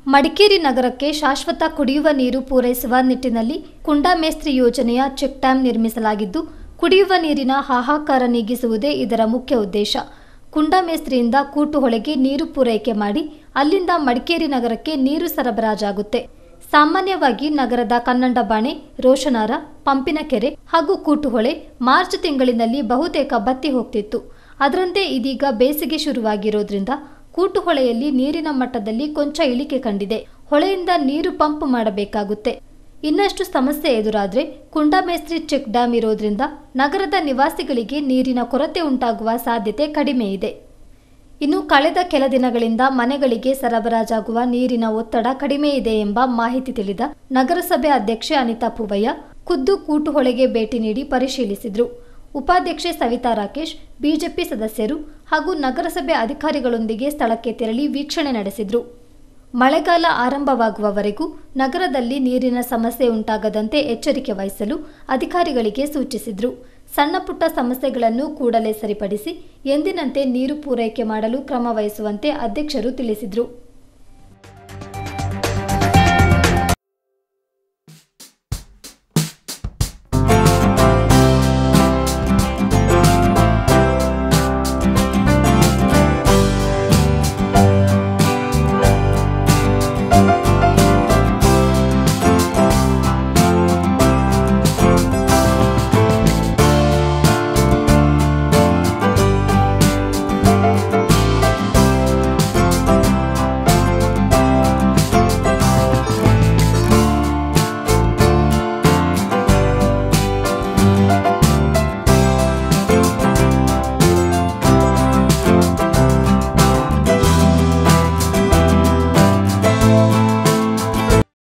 ಮಡಿಕೇರಿ ನಗರಕ್ಕೆ ಶಾಶ್ವತ ಕುಡಿಯುವ ನೀರು ಪೂರೈಸುವ ನಿಟ್ಟಿನಲ್ಲಿ ಕುಂಡಮೇಸ್ತ್ರಿ ಯೋಜನೆಯ ಚೆಕ್ ಡ್ಯಾಂ ನಿರ್ಮಿಸಲಾಗಿದ್ದು ಕುಡಿಯುವ ನೀರಿನ ಹಾಹಾಕಾರ ನೀಗಿಸುವುದೇ ಇದರ ಮುಖ್ಯ ಉದ್ದೇಶ ಕುಂಡಮೇಸ್ತ್ರಿಯಿಂದ ಕೂಟುಹೊಳೆಗೆ ನೀರು ಪೂರೈಕೆ ಮಾಡಿ ಅಲ್ಲಿಂದ ಮಡಿಕೇರಿ ನಗರಕ್ಕೆ ನೀರು ಸರಬರಾಜಾಗುತ್ತೆ ಸಾಮಾನ್ಯವಾಗಿ ನಗರದ ಕನ್ನಂಡಬಾಣೆ ರೋಷನಾರ ಪಂಪಿನಕೆರೆ ಹಾಗೂ ಕೂಟುಹೊಳೆ ಮಾರ್ಚ್ ತಿಂಗಳಿನಲ್ಲಿ ಬಹುತೇಕ ಬತ್ತಿ ಹೋಗ್ತಿತ್ತು ಅದರಂತೆ ಇದೀಗ ಬೇಸಿಗೆ ಶುರುವಾಗಿರೋದ್ರಿಂದ ಕೂಟುಹೊಳೆಯಲ್ಲಿ ನೀರಿನ ಮಟ್ಟದಲ್ಲಿ ಕೊಂಚ ಇಳಿಕೆ ಕಂಡಿದೆ ಹೊಳೆಯಿಂದ ನೀರು ಪಂಪ್ ಮಾಡಬೇಕಾಗುತ್ತೆ ಇನ್ನಷ್ಟು ಸಮಸ್ಯೆ ಎದುರಾದ್ರೆ ಕುಂಡಮೇಸ್ತ್ರಿ ಚೆಕ್ ಡ್ಯಾಂ ಇರೋದ್ರಿಂದ ನಗರದ ನಿವಾಸಿಗಳಿಗೆ ನೀರಿನ ಕೊರತೆ ಉಂಟಾಗುವ ಸಾಧ್ಯತೆ ಕಡಿಮೆ ಇದೆ ಇನ್ನು ಕಳೆದ ಕೆಲ ದಿನಗಳಿಂದ ಮನೆಗಳಿಗೆ ಸರಬರಾಜಾಗುವ ನೀರಿನ ಒತ್ತಡ ಕಡಿಮೆ ಇದೆ ಎಂಬ ಮಾಹಿತಿ ತಿಳಿದ ನಗರಸಭೆ ಅಧ್ಯಕ್ಷೆ ಅನಿತಾ ಪೂವಯ್ಯ ಖುದ್ದು ಕೂಟುಹೊಳೆಗೆ ಭೇಟಿ ನೀಡಿ ಪರಿಶೀಲಿಸಿದ್ರು ಉಪಾಧ್ಯಕ್ಷೆ ಸವಿತಾ ರಾಕೇಶ್ ಬಿಜೆಪಿ ಸದಸ್ಯರು ಹಾಗೂ ನಗರಸಭೆ ಅಧಿಕಾರಿಗಳೊಂದಿಗೆ ಸ್ಥಳಕ್ಕೆ ತೆರಳಿ ವೀಕ್ಷಣೆ ನಡೆಸಿದ್ರು ಮಳೆಗಾಲ ಆರಂಭವಾಗುವವರೆಗೂ ನಗರದಲ್ಲಿ ನೀರಿನ ಸಮಸ್ಯೆ ಉಂಟಾಗದಂತೆ ಎಚ್ಚರಿಕೆ ವಹಿಸಲು ಅಧಿಕಾರಿಗಳಿಗೆ ಸೂಚಿಸಿದ್ರು ಸಣ್ಣ ಪುಟ್ಟ ಸಮಸ್ಯೆಗಳನ್ನು ಕೂಡಲೇ ಸರಿಪಡಿಸಿ ಎಂದಿನಂತೆ ನೀರು ಪೂರೈಕೆ ಮಾಡಲು ಕ್ರಮ ವಹಿಸುವಂತೆ ಅಧ್ಯಕ್ಷರು ತಿಳಿಸಿದರು